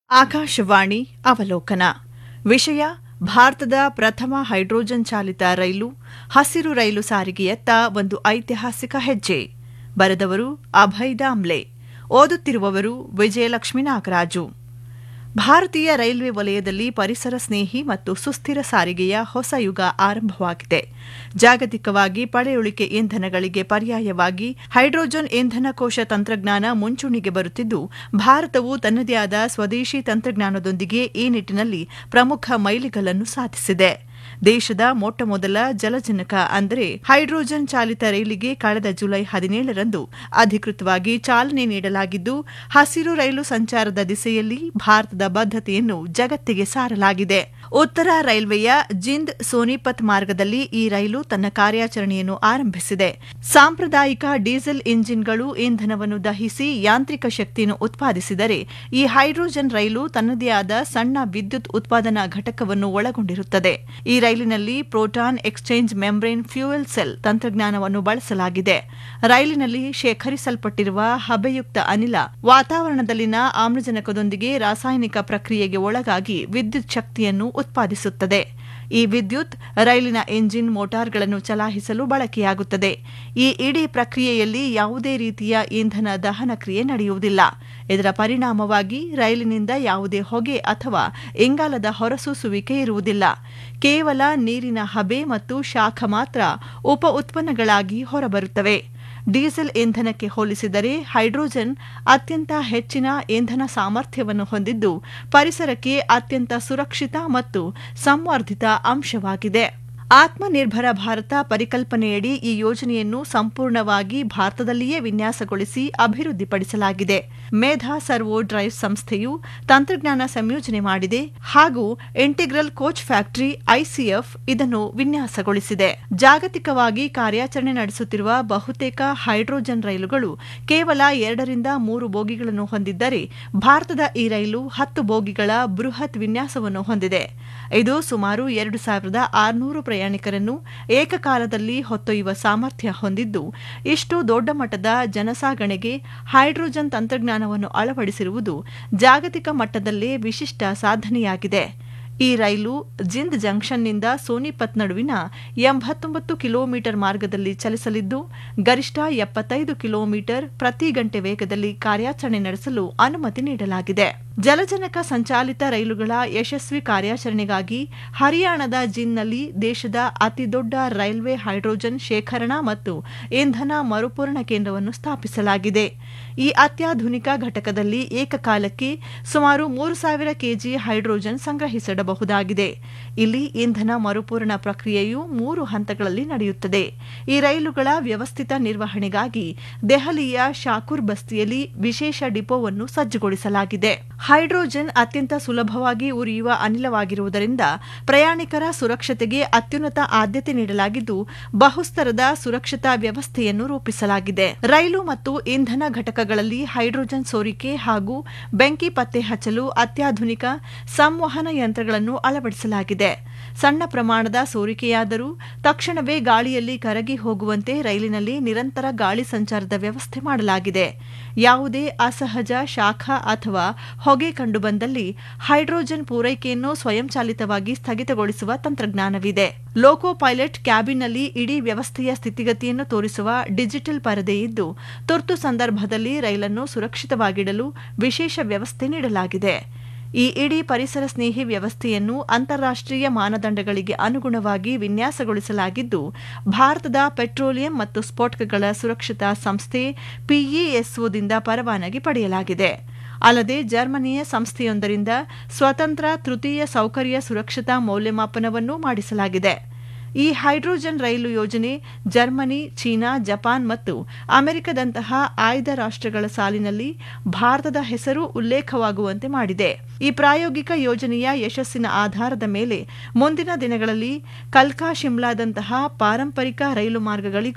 ಆಕಾಶವಾಣಿ ಅವಲೋಕನ ವಿಷಯ ಭಾರತದ ಪ್ರಥಮ ಹೈಡ್ರೋಜನ್ ಚಾಲಿತ ರೈಲು ಹಸಿರು ರೈಲು ಸಾರಿಗೆಯತ್ತ ಒಂದು ಐತಿಹಾಸಿಕ ಹೆಜ್ಜೆ ಬರೆದವರು ಅಭಯ್ ದಾಮ್ಲೆ ಓದುತ್ತಿರುವವರು ವಿಜಯಲಕ್ಷ್ಮಿ ನಾಗರಾಜು ಭಾರತೀಯ ರೈಲ್ವೆ ವಲಯದಲ್ಲಿ ಪರಿಸರ ಸ್ನೇಹಿ ಮತ್ತು ಸುಸ್ಥಿರ ಸಾರಿಗೆಯ ಹೊಸ ಯುಗ ಆರಂಭವಾಗಿದೆ ಜಾಗತಿಕವಾಗಿ ಪಳೆಯುಳಿಕೆ ಇಂಧನಗಳಿಗೆ ಪರ್ಯಾಯವಾಗಿ ಹೈಡ್ರೋಜನ್ ಇಂಧನ ಕೋಶ ತಂತ್ರಜ್ಞಾನ ಮುಂಚೂಣಿಗೆ ಬರುತ್ತಿದ್ದು ಭಾರತವು ತನ್ನದೇ ಆದ ಸ್ವದೇಶಿ ತಂತ್ರಜ್ಞಾನದೊಂದಿಗೆ ಈ ನಿಟ್ಟಿನಲ್ಲಿ ಪ್ರಮುಖ ಮೈಲಿಗಲ್ಲನ್ನು ಸಾಧಿಸಿದೆ ದೇಶದ ಮೊಟ್ಟಮೊದಲ ಜಲಜನಕ ಅಂದರೆ ಹೈಡ್ರೋಜನ್ ಚಾಲಿತ ರೈಲಿಗೆ ಕಳೆದ ಜುಲೈ ಹದಿನೇಳರಂದು ಅಧಿಕೃತವಾಗಿ ಚಾಲನೆ ನೀಡಲಾಗಿದ್ದು ಹಸಿರು ರೈಲು ಸಂಚಾರದ ದಿಸೆಯಲ್ಲಿ ಭಾರತದ ಬದ್ಧತೆಯನ್ನು ಜಗತ್ತಿಗೆ ಸಾರಲಾಗಿದೆ ಉತ್ತರ ರೈಲ್ವೆಯ ಜಿಂದ್ ಸೋನಿಪತ್ ಮಾರ್ಗದಲ್ಲಿ ಈ ರೈಲು ತನ್ನ ಕಾರ್ಯಾಚರಣೆಯನ್ನು ಆರಂಭಿಸಿದೆ ಸಾಂಪ್ರದಾಯಿಕ ಡೀಸೆಲ್ ಇಂಜಿನ್ಗಳು ಇಂಧನವನ್ನು ದಹಿಸಿ ಯಾಂತ್ರಿಕ ಶಕ್ತಿಯನ್ನು ಉತ್ಪಾದಿಸಿದರೆ ಈ ಹೈಡ್ರೋಜನ್ ರೈಲು ತನ್ನದೇ ಆದ ಸಣ್ಣ ವಿದ್ಯುತ್ ಉತ್ಪಾದನಾ ಘಟಕವನ್ನು ಒಳಗೊಂಡಿರುತ್ತದೆ ಈ ರೈಲಿನಲ್ಲಿ proton exchange membrane fuel cell ತಂತ್ರಜ್ಞಾನವನ್ನು ಬಳಸಲಾಗಿದೆ ರೈಲಿನಲ್ಲಿ ಶೇಖರಿಸಲ್ಪಟ್ಟಿರುವ ಹಬೆಯುಕ್ತ ಅನಿಲ ವಾತಾವರಣದಲ್ಲಿನ ಆಮ್ಲಜನಕದೊಂದಿಗೆ ರಾಸಾಯನಿಕ ಪ್ರಕ್ರಿಯೆಗೆ ಒಳಗಾಗಿ ವಿದ್ಯುತ್ ಶಕ್ತಿಯನ್ನು ಉತ್ಪಾದಿಸುತ್ತದೆ ಈ ವಿದ್ಯುತ್ ರೈಲಿನ ಎಂಜಿನ್ ಮೋಟಾರ್ಗಳನ್ನು ಚಲಾಯಿಸಲು ಬಳಕೆಯಾಗುತ್ತದೆ ಈ ಇಡೀ ಪ್ರಕ್ರಿಯೆಯಲ್ಲಿ ಯಾವುದೇ ರೀತಿಯ ಇಂಧನ ದಹನ ಕ್ರಿಯೆ ನಡೆಯುವುದಿಲ್ಲ ಇದರ ಪರಿಣಾಮವಾಗಿ ರೈಲಿನಿಂದ ಯಾವುದೇ ಹೊಗೆ ಅಥವಾ ಇಂಗಾಲದ ಹೊರಸೂಸುವಿಕೆ ಇರುವುದಿಲ್ಲ ಕೇವಲ ನೀರಿನ ಹಬೆ ಮತ್ತು ಶಾಖ ಮಾತ್ರ ಉಪ ಉತ್ಪನ್ನಗಳಾಗಿ ಹೊರಬರುತ್ತವೆ ಡೀಸೆಲ್ ಇಂಧನಕ್ಕೆ ಹೋಲಿಸಿದರೆ ಹೈಡ್ರೋಜನ್ ಅತ್ಯಂತ ಹೆಚ್ಚಿನ ಇಂಧನ ಸಾಮರ್ಥ್ಯವನ್ನು ಹೊಂದಿದ್ದು ಪರಿಸರಕ್ಕೆ ಅತ್ಯಂತ ಸುರಕ್ಷಿತ ಮತ್ತು ಸಂವರ್ಧಿತ ಅಂಶವಾಗಿದೆ ಆತ್ಮನಿರ್ಭರ ಭಾರತ ಪರಿಕಲ್ಪನೆಯಡಿ ಈ ಯೋಜನೆಯನ್ನು ಸಂಪೂರ್ಣವಾಗಿ ಭಾರತದಲ್ಲಿಯೇ ವಿನ್ಯಾಸಗೊಳಿಸಿ ಅಭಿವೃದ್ಧಿಪಡಿಸಲಾಗಿದೆ ಮೇಧಾ ಸರ್ವೋ ಡ್ರೈವ್ ಸಂಸ್ಥೆಯು ತಂತ್ರಜ್ಞಾನ ಸಂಯೋಜನೆ ಮಾಡಿದೆ ಹಾಗೂ ಇಂಟಿಗ್ರಲ್ ಕೋಚ್ ಫ್ಯಾಕ್ಟರಿ ಐಸಿಎಫ್ ಇದನ್ನು ವಿನ್ಯಾಸಗೊಳಿಸಿದೆ ಜಾಗತಿಕವಾಗಿ ಕಾರ್ಯಾಚರಣೆ ನಡೆಸುತ್ತಿರುವ ಬಹುತೇಕ ಹೈಡ್ರೋಜನ್ ರೈಲುಗಳು ಕೇವಲ ಎರಡರಿಂದ ಮೂರು ಬೋಗಿಗಳನ್ನು ಹೊಂದಿದ್ದರೆ ಭಾರತದ ಈ ರೈಲು ಹತ್ತು ಬೋಗಿಗಳ ಬೃಹತ್ ವಿನ್ಯಾಸವನ್ನು ಹೊಂದಿದೆ ಇದು ಸುಮಾರು ಎರಡು ಸಾವಿರದ ಆರುನೂರು ಪ್ರಯಾಣಿಕರನ್ನು ಏಕಕಾಲದಲ್ಲಿ ಹೊತ್ತೊಯ್ಯುವ ಸಾಮರ್ಥ್ಯ ಹೊಂದಿದ್ದು ಇಷ್ಟು ದೊಡ್ಡ ಮಟ್ಟದ ಜನಸಾಗಣೆಗೆ ಹೈಡ್ರೋಜನ್ ತಂತ್ರಜ್ಞಾನವನ್ನು ಅಳವಡಿಸಿರುವುದು ಜಾಗತಿಕ ಮಟ್ಟದಲ್ಲೇ ವಿಶಿಷ್ಟ ಸಾಧನೆಯಾಗಿದೆ ಈ ರೈಲು ಜಿಂದ್ ಜಂಕ್ಷನ್ನಿಂದ ಸೋನಿಪತ್ ನಡುವಿನ ಎಂಬತ್ತೊಂಬತ್ತು ಕಿಲೋಮೀಟರ್ ಮಾರ್ಗದಲ್ಲಿ ಚಲಿಸಲಿದ್ದು ಗರಿಷ್ಠ ಎಪ್ಪತ್ತೈದು ಕಿಲೋಮೀಟರ್ ಪ್ರತಿ ಗಂಟೆ ವೇಗದಲ್ಲಿ ಕಾರ್ಯಾಚರಣೆ ನಡೆಸಲು ಅನುಮತಿ ನೀಡಲಾಗಿದೆ ಜಲಜನಕ ಸಂಚಾಲಿತ ರೈಲುಗಳ ಯಶಸ್ವಿ ಕಾರ್ಯಾಚರಣೆಗಾಗಿ ಹರಿಯಾಣದ ಜಿನ್ನಲ್ಲಿ ದೇಶದ ಅತಿದೊಡ್ಡ ರೈಲ್ವೆ ಹೈಡ್ರೋಜನ್ ಶೇಖರಣಾ ಮತ್ತು ಇಂಧನ ಮರುಪೂರಣ ಕೇಂದ್ರವನ್ನು ಸ್ಥಾಪಿಸಲಾಗಿದೆ ಈ ಅತ್ಯಾಧುನಿಕ ಘಟಕದಲ್ಲಿ ಏಕಕಾಲಕ್ಕೆ ಸುಮಾರು ಮೂರು ಸಾವಿರ ಕೆಜಿ ಹೈಡ್ರೋಜನ್ ಸಂಗ್ರಹಿಸಿಡಬಹುದಾಗಿದೆ ಇಲ್ಲಿ ಇಂಧನ ಮರುಪೂರಣ ಪ್ರಕ್ರಿಯೆಯು ಮೂರು ಹಂತಗಳಲ್ಲಿ ನಡೆಯುತ್ತದೆ ಈ ರೈಲುಗಳ ವ್ಯವಸ್ಥಿತ ನಿರ್ವಹಣೆಗಾಗಿ ದೆಹಲಿಯ ಶಾಕೂರ್ ಬಸ್ತಿಯಲ್ಲಿ ವಿಶೇಷ ಡಿಪೋವನ್ನು ಸಜ್ಜುಗೊಳಿಸಲಾಗಿದೆ ಹೈಡ್ರೋಜನ್ ಅತ್ಯಂತ ಸುಲಭವಾಗಿ ಉರಿಯುವ ಅನಿಲವಾಗಿರುವುದರಿಂದ ಪ್ರಯಾಣಿಕರ ಸುರಕ್ಷತೆಗೆ ಅತ್ಯುನ್ನತ ಆದ್ಯತೆ ನೀಡಲಾಗಿದ್ದು ಬಹುಸ್ತರದ ಸುರಕ್ಷತಾ ವ್ಯವಸ್ಥೆಯನ್ನು ರೂಪಿಸಲಾಗಿದೆ ರೈಲು ಮತ್ತು ಇಂಧನ ಘಟಕಗಳಲ್ಲಿ ಹೈಡ್ರೋಜನ್ ಸೋರಿಕೆ ಹಾಗೂ ಬೆಂಕಿ ಪತ್ತೆ ಹಚ್ಚಲು ಅತ್ಯಾಧುನಿಕ ಸಂವಹನ ಯಂತ್ರಗಳನ್ನು ಅಳವಡಿಸಲಾಗಿದೆ ಸಣ್ಣ ಪ್ರಮಾಣದ ಸೋರಿಕೆಯಾದರೂ ತಕ್ಷಣವೇ ಗಾಳಿಯಲ್ಲಿ ಕರಗಿ ಹೋಗುವಂತೆ ರೈಲಿನಲ್ಲಿ ನಿರಂತರ ಗಾಳಿ ಸಂಚಾರದ ವ್ಯವಸ್ಥೆ ಮಾಡಲಾಗಿದೆ ಯಾವುದೇ ಅಸಹಜ ಶಾಖ ಅಥವಾ ಹೊಗೆ ಕಂಡುಬಂದಲ್ಲಿ ಹೈಡ್ರೋಜನ್ ಪೂರೈಕೆಯನ್ನು ಸ್ವಯಂಚಾಲಿತವಾಗಿ ಸ್ಥಗಿತಗೊಳಿಸುವ ತಂತ್ರಜ್ಞಾನವಿದೆ ಲೋಕೋ ಪೈಲಟ್ ಕ್ಯಾಬಿನ್ನಲ್ಲಿ ಇಡೀ ವ್ಯವಸ್ಥೆಯ ಸ್ಥಿತಿಗತಿಯನ್ನು ತೋರಿಸುವ ಡಿಜಿಟಲ್ ಪರದೆ ಇದ್ದು ತುರ್ತು ಸಂದರ್ಭದಲ್ಲಿ ರೈಲನ್ನು ಸುರಕ್ಷಿತವಾಗಿಡಲು ವಿಶೇಷ ವ್ಯವಸ್ಥೆ ನೀಡಲಾಗಿದೆ ಈ ಇಡೀ ಪರಿಸರ ಸ್ನೇಹಿ ವ್ಯವಸ್ಥೆಯನ್ನು ಅಂತಾರಾಷ್ಟೀಯ ಮಾನದಂಡಗಳಿಗೆ ಅನುಗುಣವಾಗಿ ವಿನ್ಯಾಸಗೊಳಿಸಲಾಗಿದ್ದು ಭಾರತದ ಪೆಟ್ರೋಲಿಯಂ ಮತ್ತು ಸ್ಫೋಟಕಗಳ ಸುರಕ್ಷತಾ ಸಂಸ್ಥೆ ಪಿಇಎಸ್ಒದಿಂದ ಪರವಾನಗಿ ಪಡೆಯಲಾಗಿದೆ ಅಲ್ಲದೆ ಜರ್ಮನಿಯ ಸಂಸ್ಥೆಯೊಂದರಿಂದ ಸ್ವತಂತ್ರ ತೃತೀಯ ಸೌಕರ್ಯ ಸುರಕ್ಷತಾ ಮೌಲ್ಯಮಾಪನವನ್ನೂ ಮಾಡಿಸಲಾಗಿದೆ ಈ ಹೈಡ್ರೋಜನ್ ರೈಲು ಯೋಜನೆ ಜರ್ಮನಿ ಚೀನಾ ಜಪಾನ್ ಮತ್ತು ಅಮೆರಿಕದಂತಹ ಆಯ್ದ ರಾಷ್ಟ್ರಗಳ ಸಾಲಿನಲ್ಲಿ ಭಾರತದ ಹೆಸರು ಉಲ್ಲೇಖವಾಗುವಂತೆ ಮಾಡಿದೆ ಈ ಪ್ರಾಯೋಗಿಕ ಯೋಜನೆಯ ಯಶಸ್ಸಿನ ಆಧಾರದ ಮೇಲೆ ಮುಂದಿನ ದಿನಗಳಲ್ಲಿ ಕಲ್ಕಾ ಶಿಮ್ಲಾದಂತಹ ಪಾರಂಪರಿಕ ರೈಲು ಮಾರ್ಗಗಳಿಗೂ